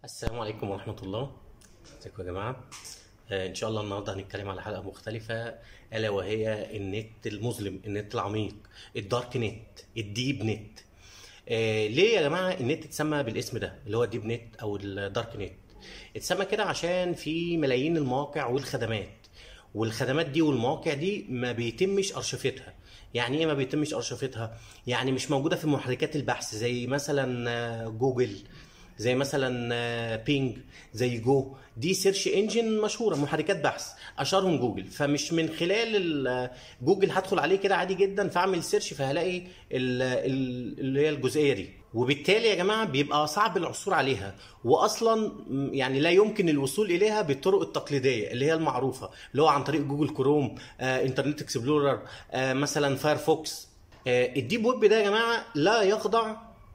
السلام عليكم ورحمة الله ازيكم يا جماعة آه ان شاء الله النهارده هنتكلم على حلقة مختلفة الا وهي النت المظلم النت العميق الدارك نت الديب نت آه ليه يا جماعة النت اتسمى بالاسم ده اللي هو الديب نت او الدارك نت اتسمى كده عشان في ملايين المواقع والخدمات والخدمات دي والمواقع دي ما بيتمش ارشفتها يعني ايه ما بيتمش ارشفتها يعني مش موجوده في محركات البحث زي مثلا آه، جوجل زي مثلا آه، بينج زي جو دي سيرش انجن مشهوره محركات بحث اشهرهم جوجل فمش من خلال ال- جوجل هدخل عليه كده عادي جدا فاعمل سيرش فهلاقي ال- ال- اللي هي الجزئيه دي وبالتالي يا جماعه بيبقى صعب العثور عليها واصلا م- يعني لا يمكن الوصول اليها بالطرق التقليديه اللي هي المعروفه اللي هو عن طريق جوجل كروم آه، انترنت اكسبلورر آه، مثلا فايرفوكس آه، الديب ويب ده يا جماعه لا يخضع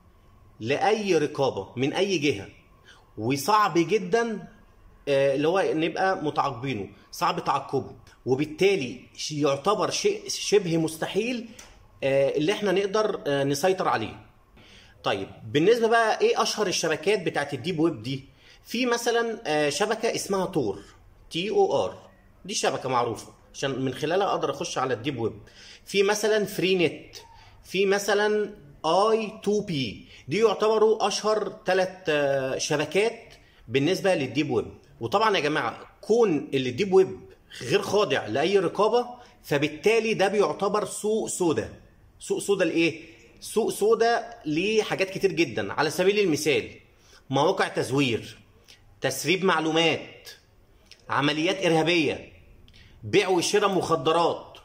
لاي رقابه من اي جهه وصعب جدا آه، اللي هو نبقى متعاقبينه صعب تعقبه وبالتالي ش- يعتبر شيء شبه مستحيل آه، اللي احنا نقدر آه، نسيطر عليه طيب بالنسبه بقى ايه اشهر الشبكات بتاعت الديب ويب دي في مثلا آه، شبكه اسمها تور تي او ار دي شبكه معروفه عشان من خلالها اقدر اخش على الديب ويب في مثلا فري نت في مثلا اي 2 بي دي يعتبروا اشهر ثلاث شبكات بالنسبه للديب ويب وطبعا يا جماعه كون اللي الديب ويب غير خاضع لاي رقابه فبالتالي ده بيعتبر سوق سودا سوق سودا لايه سوق سودا لحاجات كتير جدا على سبيل المثال مواقع تزوير تسريب معلومات عمليات ارهابيه بيع وشراء مخدرات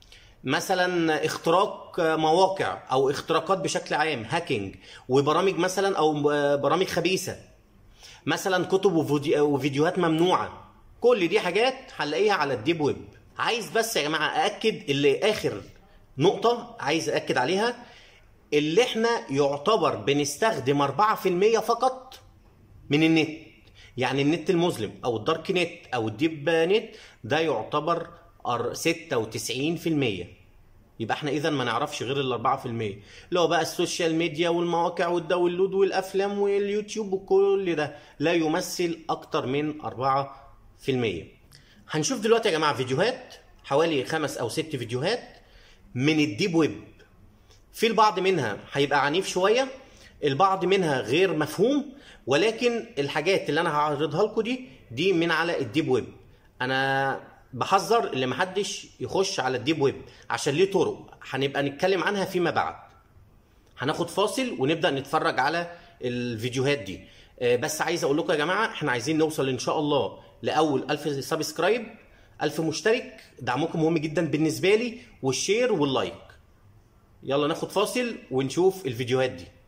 مثلا اختراق مواقع او اختراقات بشكل عام هاكينج وبرامج مثلا او برامج خبيثه مثلا كتب وفيديو- وفيديوهات ممنوعه كل دي حاجات هنلاقيها على الديب ويب عايز بس يا جماعه ااكد اللي اخر نقطه عايز ااكد عليها اللي احنا يعتبر بنستخدم 4% فقط من النت يعني النت المظلم او الدارك نت او الديب نت ده يعتبر أر- 96% يبقى احنا اذا ما نعرفش غير ال 4% اللي هو بقى السوشيال ميديا والمواقع والداونلود والافلام واليوتيوب وكل ده لا يمثل اكتر من 4% هنشوف دلوقتي يا جماعه فيديوهات حوالي خمس او ست فيديوهات من الديب ويب في البعض منها هيبقى عنيف شويه البعض منها غير مفهوم ولكن الحاجات اللي انا هعرضها لكم دي دي من على الديب ويب انا بحذر اللي محدش يخش على الديب ويب عشان ليه طرق هنبقى نتكلم عنها فيما بعد هناخد فاصل ونبدا نتفرج على الفيديوهات دي آه، بس عايز اقول لكم يا جماعه احنا عايزين نوصل ان شاء الله لاول 1000 سبسكرايب 1000 مشترك دعمكم مهم جدا بالنسبه لي والشير واللايك يلا ناخد فاصل ونشوف الفيديوهات دي